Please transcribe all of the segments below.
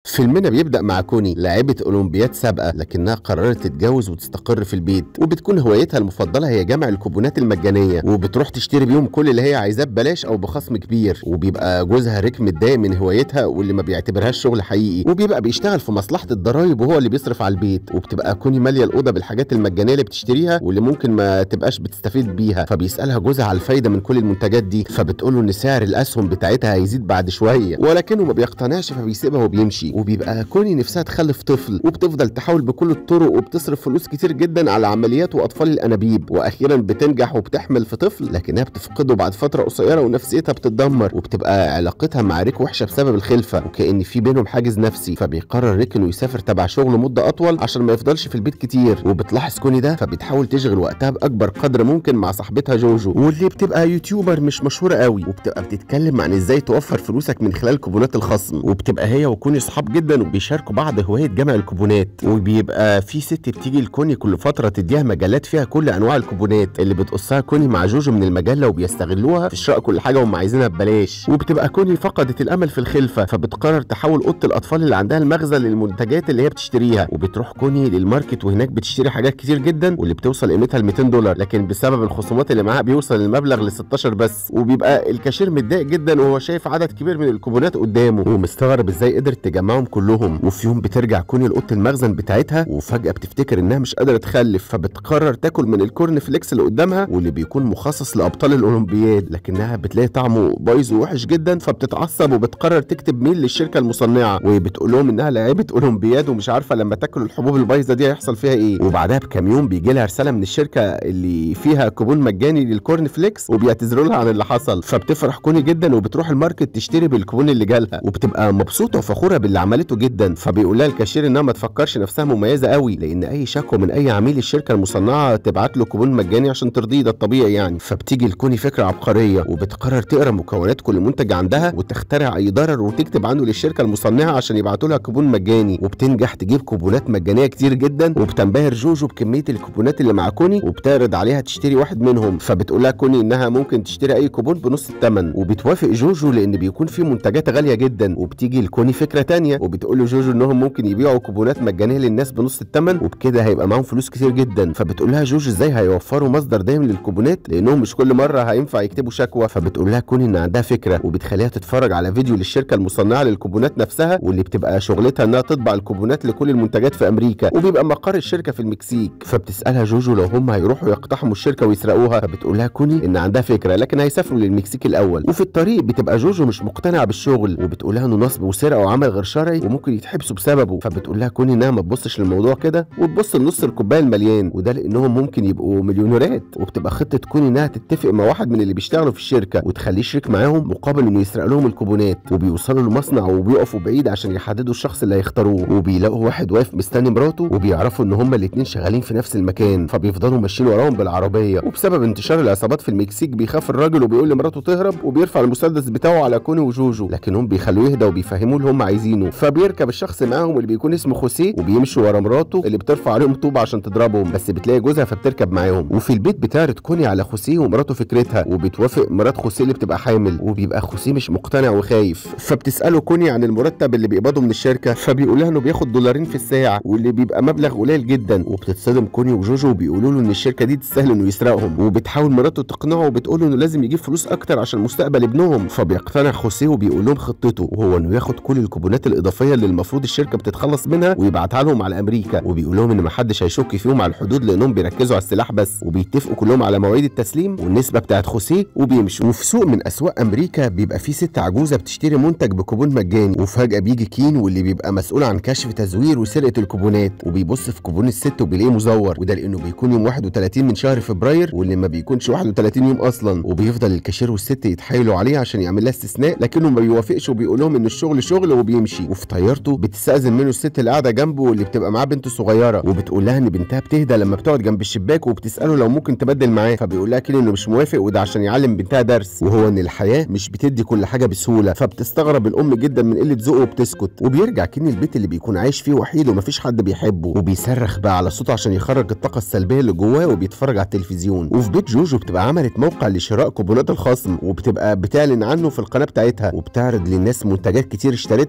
فيلمنا بيبدأ مع كوني لاعبة أولمبياد سابقة لكنها قررت تتجوز وتستقر في البيت وبتكون هوايتها المفضلة هي جمع الكوبونات المجانية وبتروح تشتري بيهم كل اللي هي عايزاه ببلاش أو بخصم كبير وبيبقى جوزها ريك متضايق من هوايتها واللي ما بيعتبرهاش شغل حقيقي وبيبقى بيشتغل في مصلحة الضرايب وهو اللي بيصرف على البيت وبتبقى كوني مالية الأوضة بالحاجات المجانية اللي بتشتريها واللي ممكن ما تبقاش بتستفيد بيها فبيسألها جوزها على الفايدة من كل المنتجات دي فبتقول له إن سعر الأسهم بتاعتها هيزيد بعد شوية ولكنه ما بيقتنعش فبيسيبها وبيمشي وبيبقى كوني نفسها تخلف طفل وبتفضل تحاول بكل الطرق وبتصرف فلوس كتير جدا على عمليات واطفال الانابيب واخيرا بتنجح وبتحمل في طفل لكنها بتفقده بعد فتره قصيره ونفسيتها بتتدمر وبتبقى علاقتها مع ريك وحشه بسبب الخلفه وكان في بينهم حاجز نفسي فبيقرر ريك انه يسافر تبع شغله مده اطول عشان ما يفضلش في البيت كتير وبتلاحظ كوني ده فبتحاول تشغل وقتها باكبر قدر ممكن مع صاحبتها جوجو واللي بتبقى يوتيوبر مش مشهوره قوي وبتبقى بتتكلم عن ازاي توفر فلوسك من خلال كوبونات الخصم وبتبقى هي وكوني صحاب جدا وبيشاركوا بعض هوايه جمع الكوبونات وبيبقى في ست بتيجي لكوني كل فتره تديها مجلات فيها كل انواع الكوبونات اللي بتقصها كوني مع جوجو من المجله وبيستغلوها في شراء كل حاجه هم عايزينها ببلاش وبتبقى كوني فقدت الامل في الخلفه فبتقرر تحول اوضه الاطفال اللي عندها المخزن للمنتجات اللي هي بتشتريها وبتروح كوني للماركت وهناك بتشتري حاجات كتير جدا واللي بتوصل قيمتها ل 200 دولار لكن بسبب الخصومات اللي معاها بيوصل المبلغ ل 16 بس وبيبقى الكاشير متضايق جدا وهو شايف عدد كبير من الكوبونات قدامه ومستغرب ازاي قدرت تجمعهم كلهم وفي يوم بترجع كوني لاوضه المخزن بتاعتها وفجاه بتفتكر انها مش قادره تخلف فبتقرر تاكل من الكورن فليكس اللي قدامها واللي بيكون مخصص لابطال الاولمبياد لكنها بتلاقي طعمه بايظ ووحش جدا فبتتعصب وبتقرر تكتب ميل للشركه المصنعه وبتقول لهم انها لاعيبه اولمبياد ومش عارفه لما تاكل الحبوب البايظه دي هيحصل فيها ايه وبعدها بكام يوم بيجي لها رساله من الشركه اللي فيها كوبون مجاني للكورن فليكس وبيعتذروا لها عن اللي حصل فبتفرح كوني جدا وبتروح الماركت تشتري بالكوبون اللي جالها وبتبقى مبسوطه وفخوره باللي عملته جدا فبيقول لها الكاشير انها ما تفكرش نفسها مميزه قوي لان اي شكوى من اي عميل الشركه المصنعه تبعت له كوبون مجاني عشان ترضيه ده الطبيعي يعني فبتيجي لكوني فكره عبقريه وبتقرر تقرا مكونات كل منتج عندها وتخترع اي ضرر وتكتب عنه للشركه المصنعه عشان يبعتوا لها كوبون مجاني وبتنجح تجيب كوبونات مجانيه كتير جدا وبتنبهر جوجو بكميه الكوبونات اللي مع كوني وبتعرض عليها تشتري واحد منهم فبتقول لها كوني انها ممكن تشتري اي كوبون بنص الثمن وبتوافق جوجو لان بيكون في منتجات غاليه جدا وبتيجي لكوني فكره تانية وبتقول له جوجو انهم ممكن يبيعوا كوبونات مجانيه للناس بنص الثمن وبكده هيبقى معاهم فلوس كتير جدا فبتقول لها جوجو ازاي هيوفروا مصدر دايم للكوبونات لانهم مش كل مره هينفع يكتبوا شكوى فبتقول لها كوني ان عندها فكره وبتخليها تتفرج على فيديو للشركه المصنعه للكوبونات نفسها واللي بتبقى شغلتها انها تطبع الكوبونات لكل المنتجات في امريكا وبيبقى مقر الشركه في المكسيك فبتسالها جوجو لو هم هيروحوا يقتحموا الشركه ويسرقوها فبتقول لها كوني ان عندها فكره لكن هيسافروا للمكسيك الاول وفي الطريق بتبقى جوجو مش مقتنعه بالشغل وبتقول لها انه نصب وسرقه وعمل غير شرعي وممكن يتحبسوا بسببه فبتقول لها كوني انها ما تبصش للموضوع كده وتبص لنص الكوبايه المليان وده لانهم ممكن يبقوا مليونيرات وبتبقى خطه كوني انها تتفق مع واحد من اللي بيشتغلوا في الشركه وتخليه شريك معاهم مقابل انه يسرق لهم الكوبونات وبيوصلوا لمصنع وبيقفوا بعيد عشان يحددوا الشخص اللي هيختاروه وبيلاقوا واحد واقف مستني مراته وبيعرفوا ان هما الاتنين شغالين في نفس المكان فبيفضلوا ماشيين وراهم بالعربيه وبسبب انتشار العصابات في المكسيك بيخاف الراجل وبيقول لمراته تهرب وبيرفع المسدس بتاعه على كوني وجوجو لكنهم بيخلوه يهدى وبيفهموه اللي هم عايزينه فبيركب الشخص معاهم اللي بيكون اسمه خوسيه وبيمشوا ورا مراته اللي بترفع عليهم طوب عشان تضربهم بس بتلاقي جوزها فبتركب معاهم وفي البيت بتعرض كوني على خوسيه ومراته فكرتها وبتوافق مرات خوسيه اللي بتبقى حامل وبيبقى خوسيه مش مقتنع وخايف فبتساله كوني عن المرتب اللي بيقبضه من الشركه فبيقول لها انه بياخد دولارين في الساعه واللي بيبقى مبلغ قليل جدا وبتتصدم كوني وجوجو وبيقولوا له ان الشركه دي تستاهل انه يسرقهم وبتحاول مراته تقنعه وبتقول له انه لازم يجيب فلوس اكتر عشان مستقبل ابنهم فبيقتنع خوسيه وبيقول لهم خطته وهو انه ياخد كل الكوبونات الاضافيه اللي المفروض الشركه بتتخلص منها ويبعتها لهم على امريكا وبيقول لهم ان محدش هيشك فيهم على الحدود لانهم بيركزوا على السلاح بس وبيتفقوا كلهم على مواعيد التسليم والنسبه بتاعت خوسيه وبيمشوا وفي سوق من اسواق امريكا بيبقى في ست عجوزه بتشتري منتج بكوبون مجاني وفجاه بيجي كين واللي بيبقى مسؤول عن كشف تزوير وسرقه الكوبونات وبيبص في كوبون الست وبيلاقيه مزور وده لانه بيكون يوم 31 من شهر فبراير واللي ما بيكونش 31 يوم اصلا وبيفضل الكاشير والست يتحايلوا عليه عشان يعمل لها استثناء لكنه ما بيوافقش وبيقول لهم ان الشغل شغل وبيمشي وفي طيارته بتستاذن منه الست اللي قاعده جنبه واللي بتبقى معاه بنته صغيره وبتقول لها ان بنتها بتهدى لما بتقعد جنب الشباك وبتساله لو ممكن تبدل معاه فبيقول لها كده انه مش موافق وده عشان يعلم بنتها درس وهو ان الحياه مش بتدي كل حاجه بسهوله فبتستغرب الام جدا من قله ذوقه وبتسكت وبيرجع كين البيت اللي بيكون عايش فيه وحيد ومفيش حد بيحبه وبيصرخ بقى على صوته عشان يخرج الطاقه السلبيه اللي جواه وبيتفرج على التلفزيون وفي بيت جوجو بتبقى عملت موقع لشراء كوبونات الخصم وبتبقى بتعلن عنه في القناه بتاعتها وبتعرض للناس منتجات كتير اشتريتها بسبب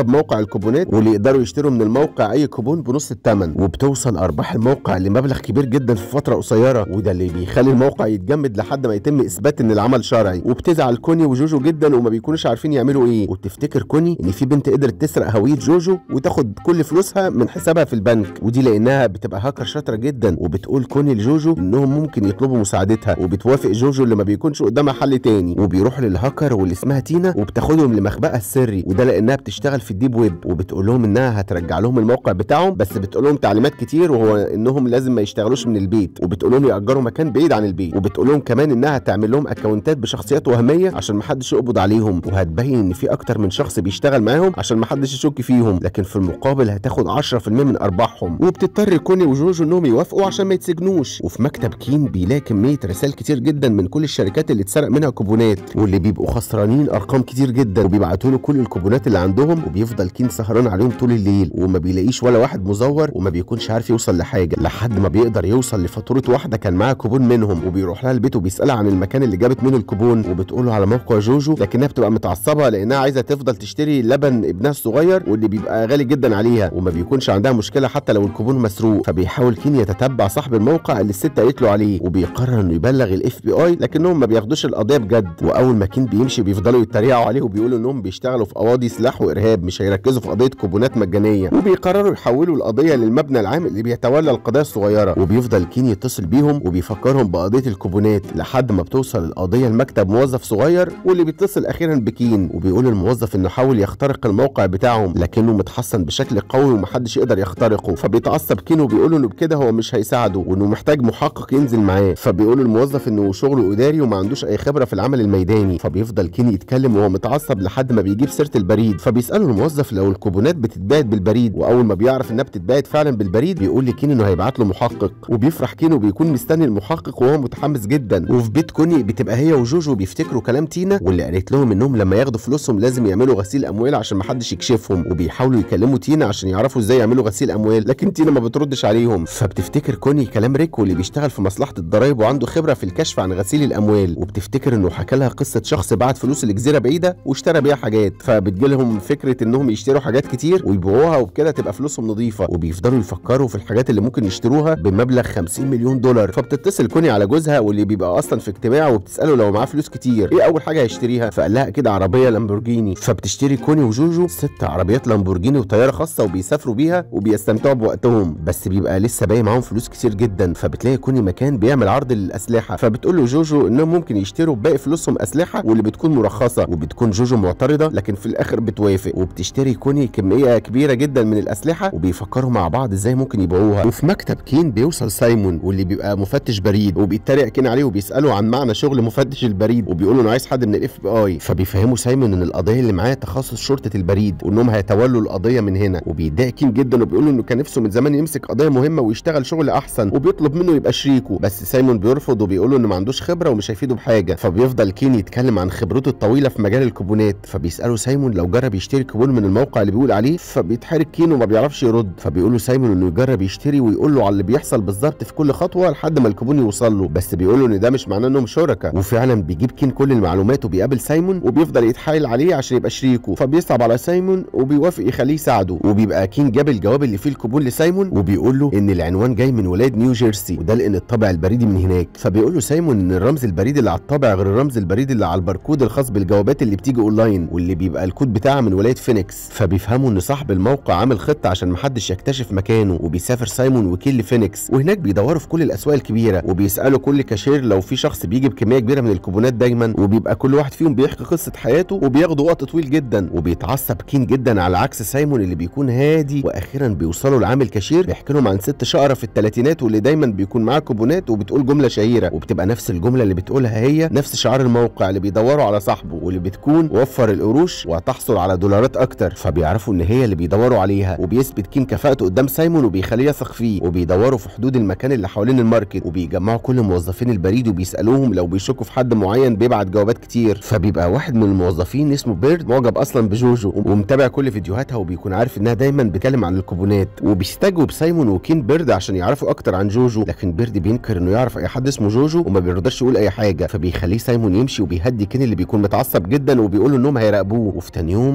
بسبب موقع الكوبونات واللي يقدروا يشتروا من الموقع اي كوبون بنص الثمن وبتوصل ارباح الموقع لمبلغ كبير جدا في فتره قصيره وده اللي بيخلي الموقع يتجمد لحد ما يتم اثبات ان العمل شرعي وبتزعل كوني وجوجو جدا وما بيكونوش عارفين يعملوا ايه وتفتكر كوني ان في بنت قدرت تسرق هويه جوجو وتاخد كل فلوسها من حسابها في البنك ودي لانها بتبقى هاكر شاطره جدا وبتقول كوني لجوجو انهم ممكن يطلبوا مساعدتها وبتوافق جوجو اللي ما بيكونش قدامها حل تاني وبيروحوا للهاكر واللي اسمها تينا وبتاخدهم لمخبأها السري وده لانها بتشتغل في الديب ويب وبتقول لهم انها هترجع لهم الموقع بتاعهم بس بتقول لهم تعليمات كتير وهو انهم لازم ما يشتغلوش من البيت وبتقول لهم يأجروا مكان بعيد عن البيت وبتقول لهم كمان انها هتعمل لهم اكونتات بشخصيات وهميه عشان ما حدش يقبض عليهم وهتبين ان في اكتر من شخص بيشتغل معاهم عشان ما حدش يشك فيهم لكن في المقابل هتاخد 10% من ارباحهم وبتضطر كوني وجوجو انهم يوافقوا عشان ما يتسجنوش وفي مكتب كين بيلاقي كميه رسائل كتير جدا من كل الشركات اللي اتسرق منها كوبونات واللي بيبقوا خسرانين ارقام كتير جدا وبيبعتوا له كل الكوبونات اللي عندهم وبيفضل كين سهران عليهم طول الليل وما بيلاقيش ولا واحد مزور وما بيكونش عارف يوصل لحاجه لحد ما بيقدر يوصل لفاتوره واحده كان معاها كوبون منهم وبيروح لها البيت وبيسالها عن المكان اللي جابت منه الكوبون وبتقول له على موقع جوجو لكنها بتبقى متعصبه لانها عايزه تفضل تشتري لبن ابنها الصغير واللي بيبقى غالي جدا عليها وما بيكونش عندها مشكله حتى لو الكوبون مسروق فبيحاول كين يتتبع صاحب الموقع اللي الست قالت له عليه وبيقرر انه يبلغ الاف بي اي لكنهم ما بياخدوش القضيه بجد واول ما كين بيمشي بيفضلوا يتريقوا عليه وبيقولوا انهم بيشتغلوا في قواضي سلاح وارهاب مش هيركزوا في قضيه كوبونات مجانيه وبيقرروا يحولوا القضيه للمبنى العام اللي بيتولى القضايا الصغيره وبيفضل كين يتصل بيهم وبيفكرهم بقضيه الكوبونات لحد ما بتوصل القضيه لمكتب موظف صغير واللي بيتصل اخيرا بكين وبيقول الموظف انه حاول يخترق الموقع بتاعهم لكنه متحصن بشكل قوي ومحدش يقدر يخترقه فبيتعصب كين وبيقول انه بكده هو مش هيساعده وانه محتاج محقق ينزل معاه فبيقول الموظف انه شغله اداري وما عندوش اي خبره في العمل الميداني فبيفضل كين يتكلم وهو متعصب لحد ما بيجيب سيره البريد فبيساله الموظف لو الكوبونات بتتباعت بالبريد واول ما بيعرف انها بتتباعت فعلا بالبريد بيقول لكين انه هيبعت له محقق وبيفرح كين وبيكون مستني المحقق وهو متحمس جدا وفي بيت كوني بتبقى هي وجوجو بيفتكروا كلام تينا واللي قالت لهم انهم لما ياخدوا فلوسهم لازم يعملوا غسيل اموال عشان ما حدش يكشفهم وبيحاولوا يكلموا تينا عشان يعرفوا ازاي يعملوا غسيل اموال لكن تينا ما بتردش عليهم فبتفتكر كوني كلام ريكو اللي بيشتغل في مصلحه الضرايب وعنده خبره في الكشف عن غسيل الاموال وبتفتكر انه حكى لها قصه شخص بعت فلوس لجزيره بعيده واشترى بيها حاجات فبتجي لهم فكره انهم يشتروا حاجات كتير ويبيعوها وبكده تبقى فلوسهم نظيفه وبيفضلوا يفكروا في الحاجات اللي ممكن يشتروها بمبلغ 50 مليون دولار فبتتصل كوني على جوزها واللي بيبقى اصلا في اجتماع وبتساله لو معاه فلوس كتير ايه اول حاجه هيشتريها فقال لها كده عربيه لامبورجيني فبتشتري كوني وجوجو ست عربيات لامبورجيني وطياره خاصه وبيسافروا بيها وبيستمتعوا بوقتهم بس بيبقى لسه باقي معاهم فلوس كتير جدا فبتلاقي كوني مكان بيعمل عرض للاسلحه فبتقول له جوجو انهم ممكن يشتروا باقي فلوسهم اسلحه واللي بتكون مرخصه وبتكون جوجو معترضه لكن في الاخر بتوافق وبتشتري كوني كميه كبيره جدا من الاسلحه وبيفكروا مع بعض ازاي ممكن يبيعوها وفي مكتب كين بيوصل سايمون واللي بيبقى مفتش بريد وبيتريق كين عليه وبيساله عن معنى شغل مفتش البريد وبيقول له انه عايز حد من الاف بي اي فبيفهموا سايمون ان القضيه اللي معاه تخصص شرطه البريد وانهم هيتولوا القضيه من هنا وبيتضايق كين جدا وبيقول له انه كان نفسه من زمان يمسك قضيه مهمه ويشتغل شغل احسن وبيطلب منه يبقى شريكه بس سايمون بيرفض وبيقول له انه ما عندوش خبره ومش هيفيده بحاجه فبيفضل كين يتكلم عن خبرته الطويله في مجال الكوبونات فبيساله سايمون لو جرب يشتري كوبون من الموقع اللي بيقول عليه فبيتحرك كين وما بيعرفش يرد فبيقول له سايمون انه يجرب يشتري ويقول له على اللي بيحصل بالظبط في كل خطوه لحد ما الكوبون يوصل له بس بيقول له ان ده مش معناه انهم شركاء وفعلا بيجيب كين كل المعلومات وبيقابل سايمون وبيفضل يتحايل عليه عشان يبقى شريكه فبيصعب على سايمون وبيوافق يخليه يساعده وبيبقى كين جاب الجواب اللي فيه الكوبون لسايمون وبيقول له ان العنوان جاي من ولايه نيو جيرسي وده لان الطابع البريدي من هناك فبيقول له سايمون ان الرمز البريدي اللي على الطابع غير الرمز البريدي اللي على الباركود الخاص بالجوابات اللي بتيجي اونلاين واللي بيبقى الكود بتاعها من ولايه فينيكس فبيفهموا ان صاحب الموقع عامل خطه عشان محدش يكتشف مكانه وبيسافر سايمون وكيل لفينيكس وهناك بيدوروا في كل الاسواق الكبيره وبيسالوا كل كاشير لو في شخص بيجي بكميه كبيره من الكوبونات دايما وبيبقى كل واحد فيهم بيحكي قصه حياته وبياخدوا وقت طويل جدا وبيتعصب كين جدا على عكس سايمون اللي بيكون هادي واخيرا بيوصلوا لعامل كاشير بيحكي لهم عن ست شقره في الثلاثينات واللي دايما بيكون معاها كوبونات وبتقول جمله شهيره وبتبقى نفس الجمله اللي بتقولها هي نفس شعار الموقع اللي بيدوروا على صاحبه واللي بتكون وفر القروش وهتحصل على دولارات اكتر فبيعرفوا ان هي اللي بيدوروا عليها وبيثبت كين كفاءته قدام سايمون وبيخليه يثق فيه وبيدوروا في حدود المكان اللي حوالين الماركت وبيجمعوا كل موظفين البريد وبيسالوهم لو بيشكوا في حد معين بيبعت جوابات كتير فبيبقى واحد من الموظفين اسمه بيرد معجب اصلا بجوجو ومتابع كل فيديوهاتها وبيكون عارف انها دايما بتتكلم عن الكوبونات وبيستجوب سايمون وكين بيرد عشان يعرفوا اكتر عن جوجو لكن بيرد بينكر انه يعرف اي حد اسمه جوجو وما بيرضاش يقول اي حاجه فبيخليه سايمون يمشي وبيهدي كين اللي بيكون متعصب جدا وبيقول له انهم هيراقبوه وفي تاني يوم بيرد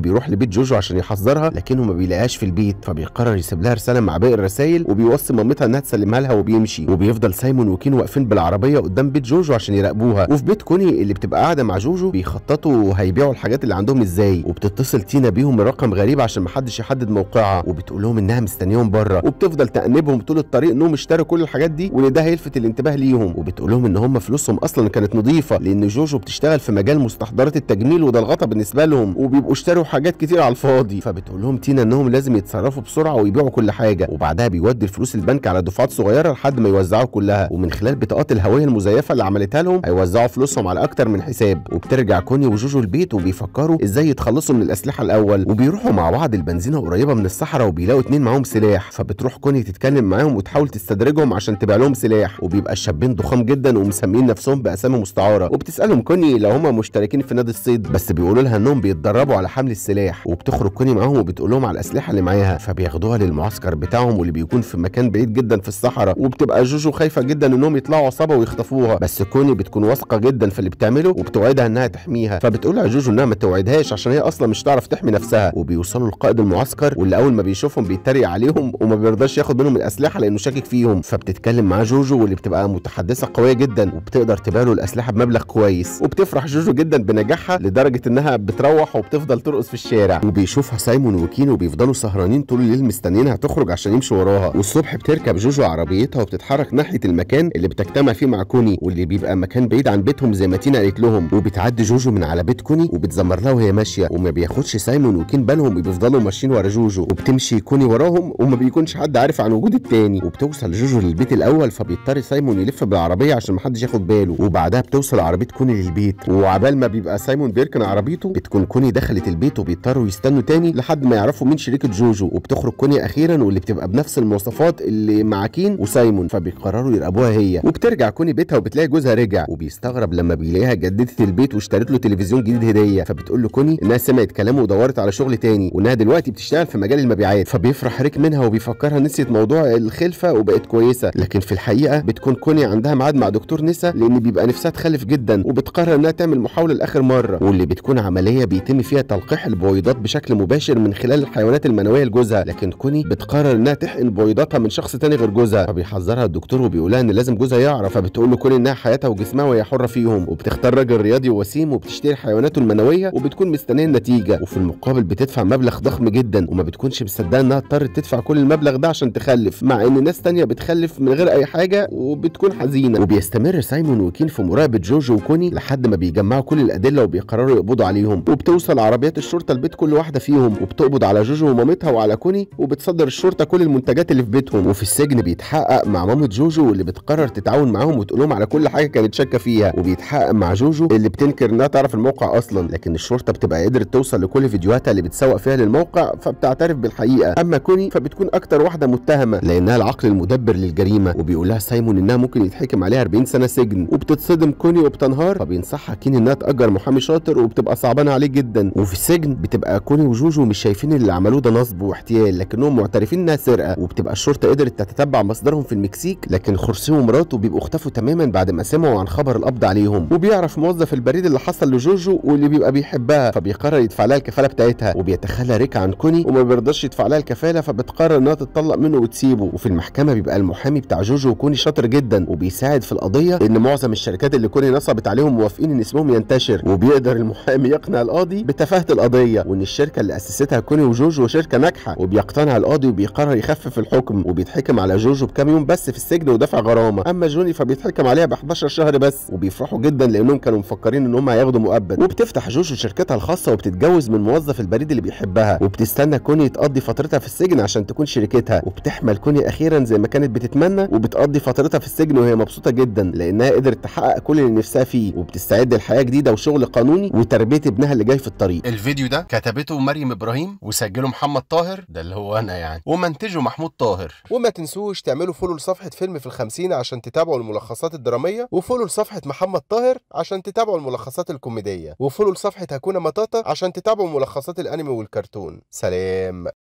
بيروح لبيت جوجو عشان يحذرها لكنه ما بيلاقيهاش في البيت فبيقرر يسيب لها رساله مع باقي الرسائل وبيوصي مامتها انها تسلمها لها وبيمشي وبيفضل سايمون وكين واقفين بالعربيه قدام بيت جوجو عشان يراقبوها وفي بيت كوني اللي بتبقى قاعده مع جوجو بيخططوا هيبيعوا الحاجات اللي عندهم ازاي وبتتصل تينا بيهم رقم غريب عشان محدش يحدد موقعها وبتقول لهم انها مستنياهم بره وبتفضل تأنبهم طول الطريق انهم اشتروا كل الحاجات دي وان ده هيلفت الانتباه ليهم وبتقول لهم ان هم فلوسهم اصلا كانت نظيفه لان جوجو بتشتغل في مجال مستحضرات التجميل وده الغطا بالنسبه لهم وبيبقوا اشتروا حاجات كتير على الفاضي فبتقول لهم تينا انهم لازم يتصرفوا بسرعه ويبيعوا كل حاجه وبعدها بيودي الفلوس البنك على دفعات صغيره لحد ما يوزعوا كلها ومن خلال بطاقات الهويه المزيفه اللي عملتها لهم هيوزعوا فلوسهم على اكتر من حساب وبترجع كوني وجوجو البيت وبيفكروا ازاي يتخلصوا من الاسلحه الاول وبيروحوا مع بعض البنزينه قريبه من الصحراء وبيلاقوا اتنين معاهم سلاح فبتروح كوني تتكلم معاهم وتحاول تستدرجهم عشان تبيع لهم سلاح وبيبقى الشابين ضخام جدا ومسمين نفسهم باسامي مستعاره وبتسالهم كوني لو هم مشتركين في نادي الصيد بس بيقولوا لها انهم بيتدربوا على حمل السلاح وبتخرج كوني معاهم وبتقول لهم على الاسلحه اللي معاها فبياخدوها للمعسكر بتاعهم واللي بيكون في مكان بعيد جدا في الصحراء وبتبقى جوجو خايفه جدا انهم يطلعوا عصابه ويخطفوها بس كوني بتكون واثقه جدا في اللي بتعمله وبتوعدها انها تحميها فبتقول لها جوجو انها ما توعدهاش عشان هي اصلا مش تعرف تحمي نفسها وبيوصلوا لقائد المعسكر واللي اول ما بيشوفهم بيتريق عليهم وما بيرضاش ياخد منهم الاسلحه لانه شاكك فيهم فبتتكلم مع جوجو واللي بتبقى متحدثه قويه جدا وبتقدر تبيع له الاسلحه بمبلغ كويس وبتفرح جوجو جدا بنجاحها لدرجه انها بتروح وبتفضل ترقص في الشارع وبيشوفها سايمون وكين وبيفضلوا سهرانين طول الليل مستنيينها تخرج عشان يمشوا وراها والصبح بتركب جوجو عربيتها وبتتحرك ناحيه المكان اللي بتجتمع فيه مع كوني واللي بيبقى مكان بعيد عن بيتهم زي ما تينا قالت لهم وبتعدي جوجو من على بيت كوني وبتزمر لها وهي ماشيه وما بياخدش سايمون وكين بالهم وبيفضلوا ماشيين ورا جوجو وبتمشي كوني وراهم وما بيكونش حد عارف عن وجود التاني وبتوصل جوجو للبيت الاول فبيضطر سايمون يلف بالعربيه عشان محدش ياخد باله وبعدها بتوصل عربيه كوني للبيت وعبال ما بيبقى سايمون بيركن عربيته بتكون كوني دخلت البيت وبيضطروا يستنوا تاني لحد ما يعرفوا مين شريكه جوجو وبتخرج كوني اخيرا واللي بتبقى بنفس المواصفات اللي مع كين وسايمون فبيقرروا يراقبوها هي وبترجع كوني بيتها وبتلاقي جوزها رجع وبيستغرب لما بيلاقيها جددت البيت واشترت له تلفزيون جديد هديه فبتقول له كوني انها سمعت كلامه ودورت على شغل تاني وانها دلوقتي بتشتغل في مجال المبيعات فبيفرح ريك منها وبيفكرها نسيت موضوع الخلفه وبقت كويسه لكن في الحقيقه بتكون كوني عندها ميعاد مع دكتور نسا لان بيبقى نفسها تخلف جدا وبتقرر انها تعمل محاوله لاخر مره واللي بتكون عمليه بيتم فيها تلقيح البويضات بشكل مباشر من خلال الحيوانات المنويه لجوزها لكن كوني بتقرر انها تحقن بويضاتها من شخص تاني غير جوزها فبيحذرها الدكتور وبيقول لها ان لازم جوزها يعرف فبتقول له كوني انها حياتها وجسمها وهي حره فيهم وبتختار راجل رياضي ووسيم وبتشتري حيواناته المنويه وبتكون مستنيه النتيجه وفي المقابل بتدفع مبلغ ضخم جدا وما بتكونش مصدقه انها اضطرت تدفع كل المبلغ ده عشان تخلف مع ان ناس تانية بتخلف من غير اي حاجه وبتكون حزينه وبيستمر سايمون وكين في مراقبه جوجو وكوني لحد ما بيجمعوا كل الادله وبيقرروا يقبضوا عليهم وبتوصل عربيات الشرطه لبيت كل واحده فيهم وبتقبض على جوجو ومامتها وعلى كوني وبتصدر الشرطه كل المنتجات اللي في بيتهم وفي السجن بيتحقق مع مامة جوجو واللي بتقرر تتعاون معاهم وتقول لهم على كل حاجه كانت شاكه فيها وبيتحقق مع جوجو اللي بتنكر انها تعرف الموقع اصلا لكن الشرطه بتبقى قدرت توصل لكل فيديوهاتها اللي بتسوق فيها للموقع فبتعترف بالحقيقه اما كوني فبتكون اكتر واحده متهمه لانها العقل المدبر للجريمه وبيقول لها سايمون انها ممكن يتحكم عليها 40 سنه سجن وبتتصدم كوني وبتنهار فبينصحها كين انها تاجر محامي شاطر وبتبقى صعبانه عليه جدا وفي السجن بتبقى كوني وجوجو مش شايفين اللي عملوه ده نصب واحتيال لكنهم معترفين انها سرقه وبتبقى الشرطه قدرت تتتبع مصدرهم في المكسيك لكن خورسيه ومراته بيبقوا اختفوا تماما بعد ما سمعوا عن خبر القبض عليهم وبيعرف موظف البريد اللي حصل لجوجو واللي بيبقى بيحبها فبيقرر يدفع لها الكفاله بتاعتها وبيتخلى ريك عن كوني وما بيرضاش يدفع لها الكفاله فبتقرر انها تتطلق منه وتسيبه وفي المحكمه بيبقى المحامي بتاع جوجو وكوني شاطر جدا وبيساعد في القضيه لان معظم الشركات اللي كوني نصبت عليهم موافقين ان اسمهم ينتشر وبيقدر المحامي يقنع القاضي بتفاهه القضيه وان الشركه اللي اسستها كوني وجوجو شركه ناجحه وبيقتنع القاضي وبيقرر يخفف الحكم وبيتحكم على جوجو بكام يوم بس في السجن ودفع غرامه اما جوني فبيتحكم عليها ب 11 شهر بس وبيفرحوا جدا لانهم كانوا مفكرين ان هم هياخدوا مؤبد وبتفتح جوجو شركتها الخاصه وبتتجوز من موظف البريد اللي بيحبها وبتستنى كوني تقضي فترتها في السجن عشان تكون شريكتها وبتحمل كوني اخيرا زي ما كانت بتتمنى وبتقضي فترتها في السجن وهي مبسوطه جدا لانها قدرت تحقق كل اللي نفسها فيه وبتستعد لحياه جديده وشغل قانوني وتربيه ابنها اللي جاي في الطريق الفيديو ده كتبته مريم ابراهيم وسجله محمد طاهر ده اللي هو انا يعني ومنتجه محمود طاهر وما تنسوش تعملوا فولو لصفحة فيلم في الخمسين عشان تتابعوا الملخصات الدرامية وفولو لصفحة محمد طاهر عشان تتابعوا الملخصات الكوميدية وفولو لصفحة هكونا مطاطا عشان تتابعوا ملخصات الأنمي والكرتون سلام